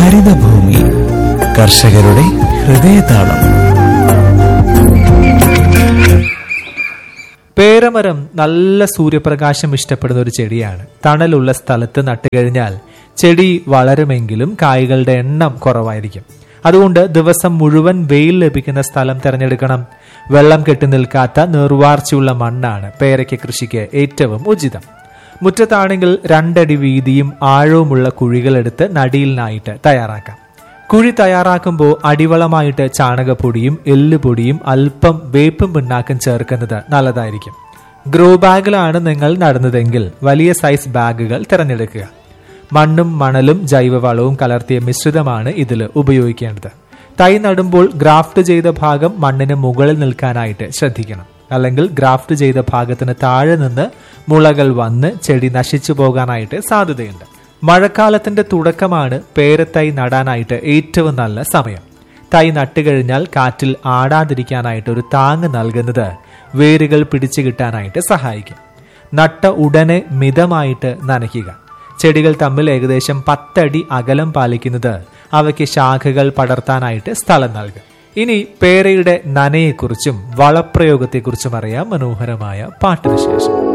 ഹരിതഭൂമി കർഷകരുടെ ഹൃദയതാളം പേരമരം നല്ല സൂര്യപ്രകാശം ഇഷ്ടപ്പെടുന്ന ഒരു ചെടിയാണ് തണലുള്ള സ്ഥലത്ത് നട്ടുകഴിഞ്ഞാൽ ചെടി വളരുമെങ്കിലും കായ്കളുടെ എണ്ണം കുറവായിരിക്കും അതുകൊണ്ട് ദിവസം മുഴുവൻ വെയിൽ ലഭിക്കുന്ന സ്ഥലം തിരഞ്ഞെടുക്കണം വെള്ളം കെട്ടി നിൽക്കാത്ത നീർവാർച്ചയുള്ള മണ്ണാണ് പേരയ്ക്ക് കൃഷിക്ക് ഏറ്റവും ഉചിതം മുറ്റത്താണെങ്കിൽ രണ്ടടി വീതിയും ആഴവുമുള്ള കുഴികളെടുത്ത് നടിയിലിനായിട്ട് തയ്യാറാക്കാം കുഴി തയ്യാറാക്കുമ്പോൾ അടിവളമായിട്ട് ചാണകപ്പൊടിയും എല്ലുപൊടിയും അല്പം വേപ്പും പിണ്ണാക്കും ചേർക്കുന്നത് നല്ലതായിരിക്കും ഗ്രോ ബാഗിലാണ് നിങ്ങൾ നടുന്നതെങ്കിൽ വലിയ സൈസ് ബാഗുകൾ തിരഞ്ഞെടുക്കുക മണ്ണും മണലും ജൈവവളവും കലർത്തിയ മിശ്രിതമാണ് ഇതിൽ ഉപയോഗിക്കേണ്ടത് തൈ നടുമ്പോൾ ഗ്രാഫ്റ്റ് ചെയ്ത ഭാഗം മണ്ണിന് മുകളിൽ നിൽക്കാനായിട്ട് ശ്രദ്ധിക്കണം അല്ലെങ്കിൽ ഗ്രാഫ്റ്റ് ചെയ്ത ഭാഗത്തിന് താഴെ നിന്ന് മുളകൾ വന്ന് ചെടി നശിച്ചു പോകാനായിട്ട് സാധ്യതയുണ്ട് മഴക്കാലത്തിന്റെ തുടക്കമാണ് പേരത്തൈ നടാനായിട്ട് ഏറ്റവും നല്ല സമയം തൈ നട്ടുകഴിഞ്ഞാൽ കാറ്റിൽ ആടാതിരിക്കാനായിട്ട് ഒരു താങ്ങ് നൽകുന്നത് വേരുകൾ പിടിച്ചു കിട്ടാനായിട്ട് സഹായിക്കും നട്ട ഉടനെ മിതമായിട്ട് നനയ്ക്കുക ചെടികൾ തമ്മിൽ ഏകദേശം പത്തടി അകലം പാലിക്കുന്നത് അവയ്ക്ക് ശാഖകൾ പടർത്താനായിട്ട് സ്ഥലം നൽകും ഇനി പേരയുടെ നനയെക്കുറിച്ചും വളപ്രയോഗത്തെക്കുറിച്ചും അറിയാം മനോഹരമായ പാട്ടുവിശേഷം